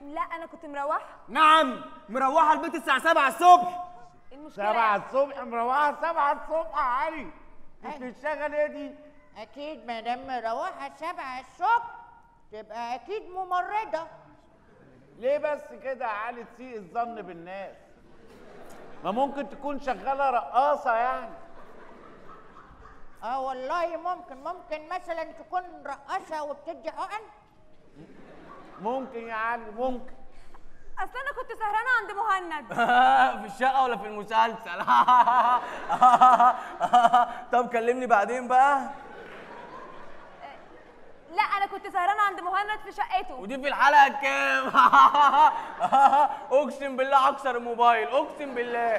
لا انا كنت مروحه نعم مروحه البيت الساعه 7 الصبح المشكله سبعة الصبح مروحة سبعة الصبح يا علي انت بتشتغل ايه دي؟ اكيد ما دام مروحه سبعة الصبح تبقى اكيد ممرضه ليه بس كده يا علي تسيء الظن بالناس؟ ما ممكن تكون شغالة رقاصة يعني اه والله ممكن ممكن مثلا تكون رقاصه وبتدي حقن ممكن يا علي ممكن اصل انا كنت سهرانه عند مهند في الشقه ولا في المسلسل طب كلمني بعدين بقى لا انا كنت سهرانه عند مهند في شقته ودي في الحلقه كام اقسم بالله هكسر الموبايل اقسم بالله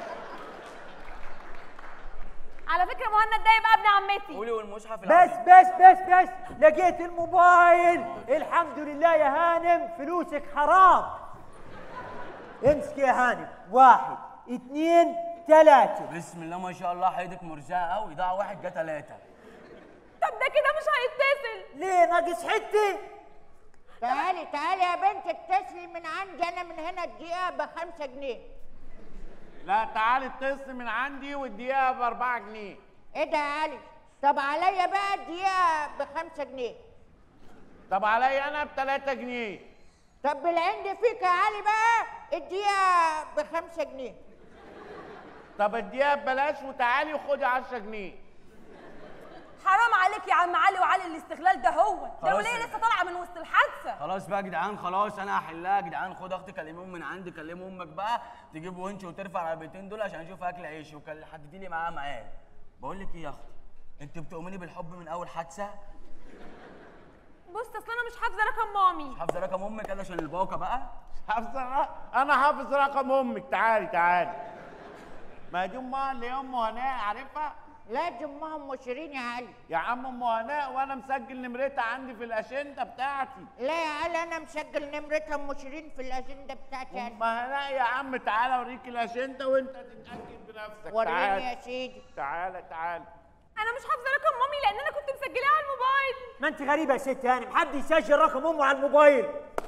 على فكره مهند ده يبقى ابن عمتي قولي والمصحف بس العظيم. بس بس بس لقيت الموبايل الحمد لله يا هانم فلوسك حرام امسك يا هانم واحد اثنين ثلاثة بسم الله ما شاء الله حياتك مرزقه قوي ضاع واحد جه ثلاثه طب ده كده مش هيتصل ليه ناقص حتة تعالي تعالي يا بنت اتصلي من عندي انا من هنا الدقيقه بخمسة جنيه لا تعالي اتصل من عندي والدقيقة بأربعة جنيه ايه ده يا علي طب عليا بقى الدقيقه بخمسة جنيه طب عليا أنا بتلاتة جنيه طب بالعند فيك يا علي بقى الدقيقه بخمسة جنيه طب الدقيقة ببلاش وتعالي وخدي 10 جنيه حرام عليك يا عم علي وعلي الاستغلال ده هو ده خلاص وليه يا لسه طالعه من وسط الحادثه خلاص بقى يا جدعان خلاص انا هحلها يا جدعان خد اختي كلميهم من عندي كلم امك بقى تجيب ونش وترفع العربيتين دول عشان اشوف اكل عيش وحددي لي معاها معاه بقول لك ايه يا اختي انت بتؤمني بالحب من اول حادثه بص اصل انا مش حافظه رقم مامي حافظه رقم امك كده عشان الباقه بقى حافظ أنا حافظ رقم أمك تعالي تعالي ما دي أمها اللي هي أم هناء عارفها؟ لا دي امهم مشيرين يا علي يا عم أم هناء وأنا مسجل نمرتها عندي في الأشندة بتاعتي لا يا علي انا مسجل نمرتها مشيرين في الاجنده بتاعتي أم أنا. هناء يا عم تعالى أوريك الأشندة وأنت تتأكد بنفسك وريني تعالى يا سيدي تعالى تعالى انا مش حافظه رقم مامي لان انا كنت مسجلاه على الموبايل ما انت غريبة يا ست هانم حد يسجل رقم امه على الموبايل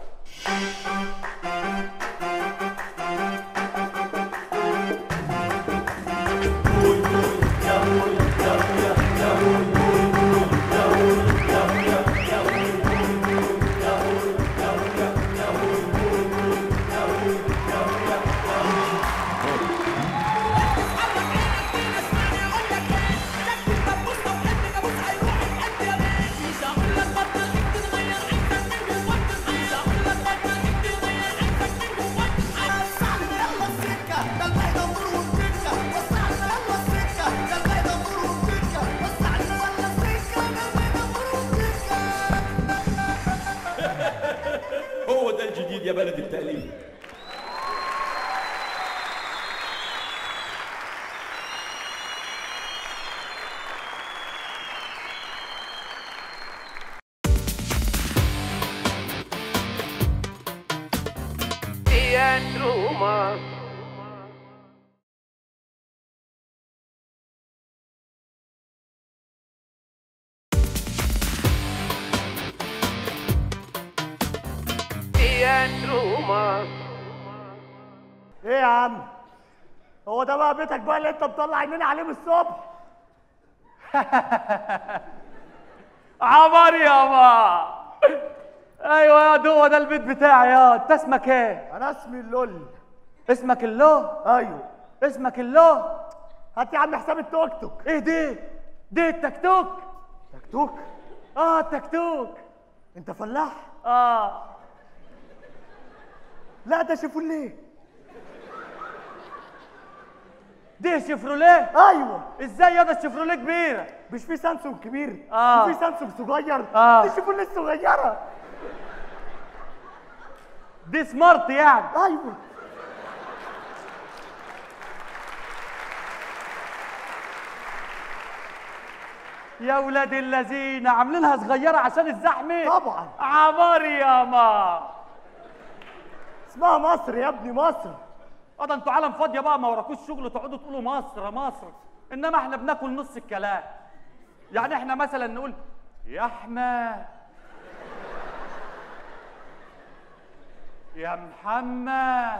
هو ده الجديد يا بلد التقليد ايه يا عم هو ده بقى بيتك بقى اللي انت مطلع عينينا عليه من الصبح عمر يابا ايوه يا ده هو ده البيت بتاعي يا انت اسمك ايه انا اسمي اللول اسمك الله ايوه اسمك الله هات يا عم حساب التوك توك ايه دي دي التكتوك توك توك اه التكتوك انت فلاح اه لا ده شيفوليه دي شيفروليه ايوه ازاي يا ده الشيفروليه كبيره مش في سامسونج كبير آه. وفي سامسونج صغير آه. دي شيفوليه الصغيره دي سمارت يعني ايوه يا ولاد الذين عاملينها صغيره عشان الزحمه طبعا عمر ياما اسمها مصر يا ابني مصر اه ده انتوا عالم فاضيه بقى ما وراكوش شغل تقعدوا تقولوا مصر مصر انما احنا بناكل نص الكلام يعني احنا مثلا نقول يا احمد يا محمد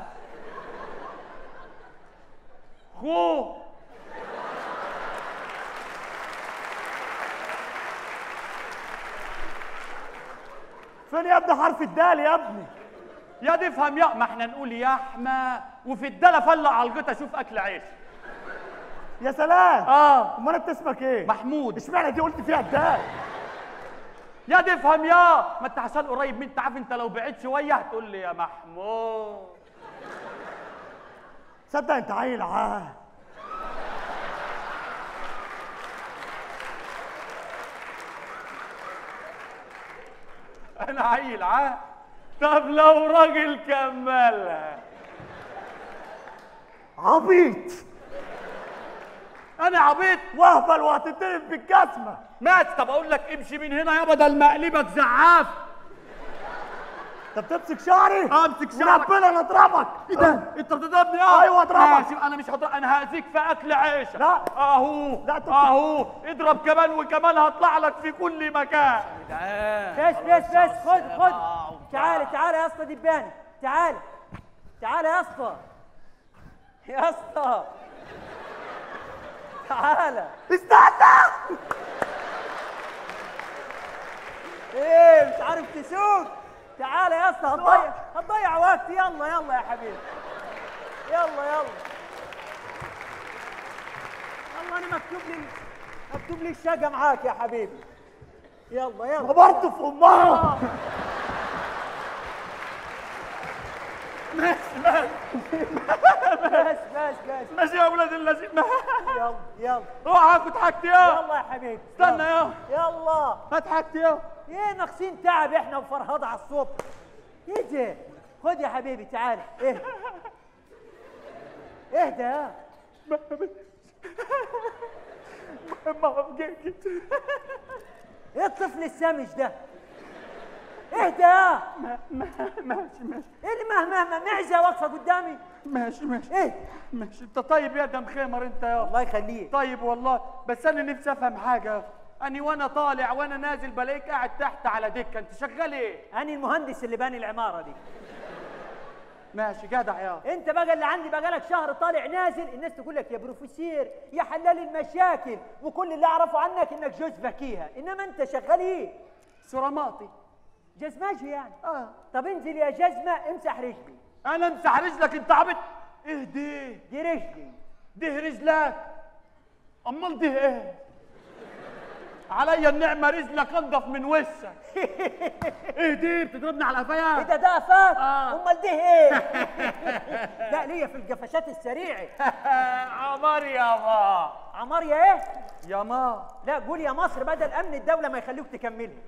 خو فين يا ابني حرف الدال يا ابني يا دي افهم يا ما احنا نقول يا احمى وفي الدلة فلع على الغطا شوف اكل عيش يا سلام اه امال انت اسمك ايه محمود اشمعنى دي قلت فيها الدال يا دي افهم يا ما انت عشان قريب من انت عارف انت لو بعيد شويه هتقول لي يا محمود صدق انت عيل عاه انا عيل عا طب لو راجل كملها عبيط انا عبيط واهبل وهتتضرب بالجزمه مات طب اقول لك امشي من هنا يا بدل ما اقلبك زعاف انت بتمسك شعري امسك شعرك. وربنا انا اضربك ايه ده انت بتضربني اه أيوة اضربك. ماشي انا مش هضرب انا هاذيك في اكل عيشك لا. اهو لا، أنت- اهو اضرب كمان وكمان هطلع لك في كل مكان جدعان بس بس بس خد خد بعض. تعالى تعالى يا اسطى دباني تعالى تعالى يا اسطى يا اسطى تعالى استنى ايه مش عارف تسوق تعالى يا اسطى هتضيع هتضيع وقت يلا يلا يا حبيبي يلا يلا يلا انا مكتوب لي مكتوب لي الشقه معاك يا حبيبي يلا يلا برضه في امها بس بس بس ماشي يا ولاد اللذين يلا يلا اوعى هاخد حاجتي يا يلا يا حبيبي استنى يا يلا هات حاجتي يا ايه ناقصين تعب احنا وفرهض على الصبح ايه ده خد يا حبيبي تعال ايه اهدى يا ايه الطفل السمج ده اهدى يا ماشي ماشي ايه اللي مهما مهما معزه واقفه قدامي ماشي ماشي ايه ماشي انت طيب يا دم خيمر انت يا الله يخليك طيب والله بس انا نفسي افهم حاجه اني وانا طالع وانا نازل بلاقيك قاعد تحت على دكه انت شغال ايه انا المهندس اللي باني العماره دي ماشي جدع يا انت بقى اللي عندي بقى لك شهر طالع نازل الناس تقول لك يا بروفيسير يا حلال المشاكل وكل اللي اعرفه عنك انك جوز فكيهه انما انت شغال ايه سرماطي جزماجي يعني اه طب انزل يا جزمه امسح رجلي انا امسح رجلك انت عبط ايه دي دي رجلي ده رجلك امال ده ايه عليا النعمه رجلك انضف من وشك ايه دي بتضربني على ايه قفايا ده ده فات آه. امال ده ايه لا ليا في القفشات السريعه عمر يابا عمار يا ايه يا ما لا قول يا مصر بدل امن الدوله ما يخلوك تكملي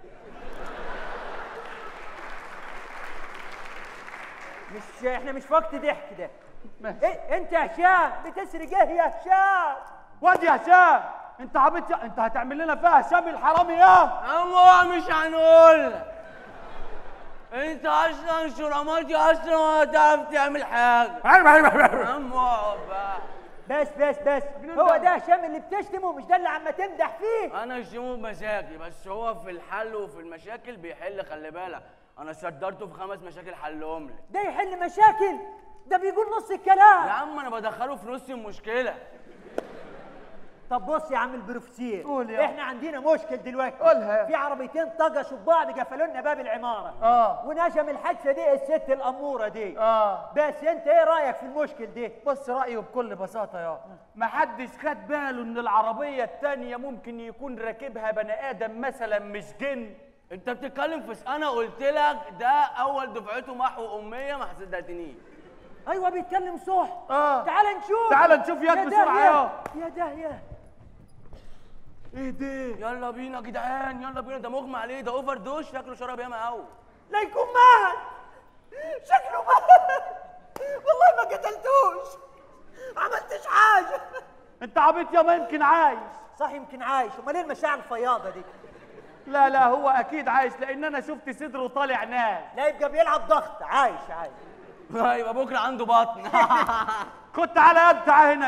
مش احنا مش في وقت ضحك ده ماشي. إيه انت يا هشام بتسرق ايه يا هشام واد يا هشام انت عبيط يا انت هتعمل لنا فيها هشام الحرامي يا اما مش هنقول انت اصلا شرماتي اصلا ما تعرف تعمل حاجه اما اقعد بقى بس بس بس هو ده هشام اللي بتشتمه مش ده اللي عم تمدح فيه انا شمو بمشاكل بس هو في الحل وفي المشاكل بيحل خلي بالك انا صدرته في خمس مشاكل حلهم لي ده يحل مشاكل ده بيقول نص يا الكلام عم انا بدخله في نص المشكله طب بص يا عم البروفيسير قول يا. احنا عندنا مشكل دلوقتي قولها. في عربيتين طقشوا ببعض قفلوا لنا باب العماره اه ونجم الحادثه دي الست الاموره دي اه بس انت ايه رايك في المشكل دي بص رأيه بكل بساطة يا محدش خد باله ان العربية التانية ممكن يكون راكبها بني آدم مثلا مش جن انت بتتكلم في س- انا قلت لك ده اول دفعته محو اميه ما صدقتنيش ايوه بيتكلم صح آه. تعال نشوف تعال نشوف يد يا بسرعة داهية. يا. يا داهيه ايه دي يلا بينا يا جدعان يلا بينا ده مغمى عليه ده اوفر دوش شكله شرب ياما قوي لا يكون مات شكله مات والله ما قتلتوش عملتش حاجه انت عبيط يا ما يمكن عايش صح يمكن عايش امال ايه المشاعر الفياضه دي لا لا هو اكيد عايش لان انا شفت صدره طالع ناس لا يبقى بيلعب ضغط عايش عايش يبقى بكره عنده بطن خد تعالى يا تعالى هنا يا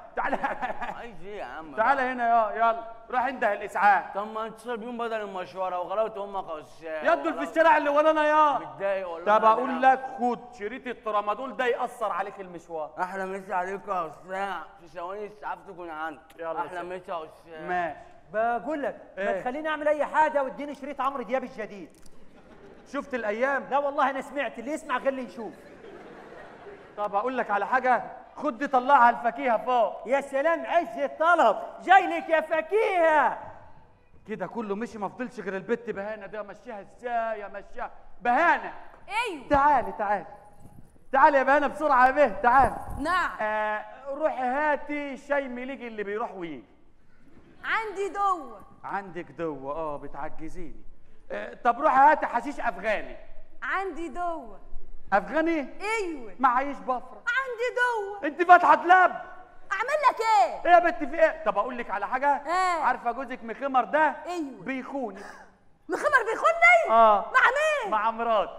تعالى عايز ايه يا عم تعالى هنا يا يلا روح انده الاسعاف طب ما اتصل بيهم بدل المشوره وغلبت امك عشاق يا دول في الشارع اللي ورانا يا متضايق والله طب اقول لك خد شريط الترامادول ده ياثر عليك المشوار احلى مسا عليك يا استاذ في ثواني السعاف تكون عندك يلا احلى سلام. مسا يا استاذ ماشي بقول لك ما إيه؟ تخليني اعمل اي حاجه واديني شريط عمرو دياب الجديد شفت الايام لا والله انا سمعت اللي يسمع غير اللي يشوف طب اقول لك على حاجه خد دي طلعها الفكيهه فوق يا سلام عز الطلب جاي لك يا فكيهه كده كله مشي ما فضلش غير البت بهانه ده مشيها ازاي امشيها بهانه ايوه تعالي تعالي تعالي يا بهانه بسرعه يا به تعالي نعم آه روحي هاتي شاي مليجي اللي بيروح ويجي عندي دوه عندك دوه اه بتعجزيني آه طب روحي هاتي حشيش افغاني عندي دوه افغاني ايوه معيش بفره عندي دوه انت فاتحه دلاب اعمل لك ايه ايه يا بنت في ايه طب اقول لك على حاجه إيه؟ عارفه جوزك مخمر ده أيوة. بيخونك مخمر بيخوني اه مع مين مع مرات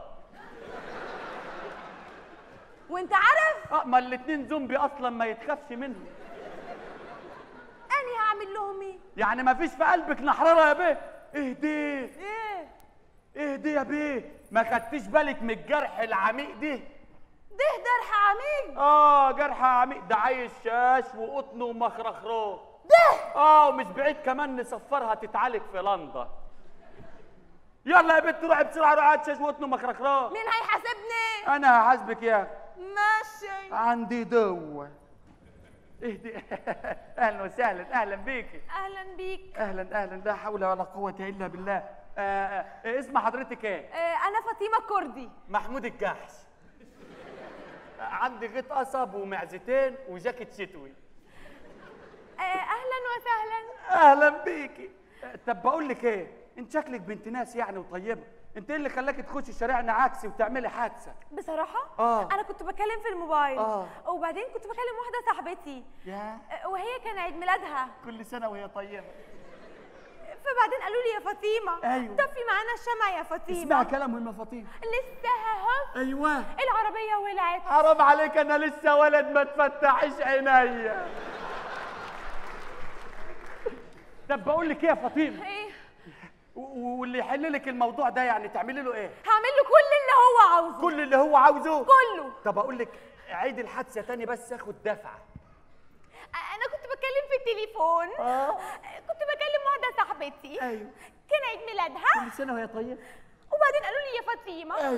وانت عارف اه ما الاتنين زومبي اصلا ما يتخافش منهم اني هعمل لهم ايه يعني ما فيش في قلبك نحرره يا بيه اهدي ايه اهدي يا بيه ما خدتيش بالك من الجرح العميق ده ده جرح عميق اه جرح عميق ده عايز شاش وقطن ومخرخرو ده اه ومش بعيد كمان نسفرها تتعالج في لندن يلا يا بنت روحي بسرعه روحي هات شاش وقطن ومخرخرو مين هيحاسبني انا هحاسبك يا ماشي عندي دوه اهدي اهلا وسهلا اهلا بيكي اهلا بيك اهلا اهلا لا حول ولا قوه الا بالله آه آه اسم حضرتك ايه آه انا فاطمه كردي محمود الجحش عندي غيط قصب ومعزتين وجاكيت شتوي آه اهلا وسهلا اهلا بيكي آه، طب بقول لك ايه انت شكلك بنت ناس يعني وطيبه انت ايه اللي خلاكي تخشي شارعنا عكسي وتعملي حادثه بصراحه آه. انا كنت بكلم في الموبايل آه. وبعدين كنت بكلم واحده صاحبتي يا آه، وهي كان عيد ميلادها كل سنه وهي طيبه فبعدين قالوا لي يا فاطمه أيوة. طفي معانا الشمع يا فاطمه اسمع كلامهم يا فاطمه لسه اهو ايوه العربيه ولعت حرام عليك انا لسه ولد ما تفتحش عينيا طب بقول لك ايه يا فاطمه ايه و- واللي يحل لك الموضوع ده يعني تعملي له ايه هعمل له كل اللي هو عاوزه كل اللي هو عاوزه كله طب اقول لك عيد الحادثه تاني بس اخد دفعه انا كنت بتكلم في التليفون آه. كنت بكلم واحده صاحبتي أيوة. كان عيد ميلادها كل سنه وهي طيبه وبعدين قالوا لي يا فاطمه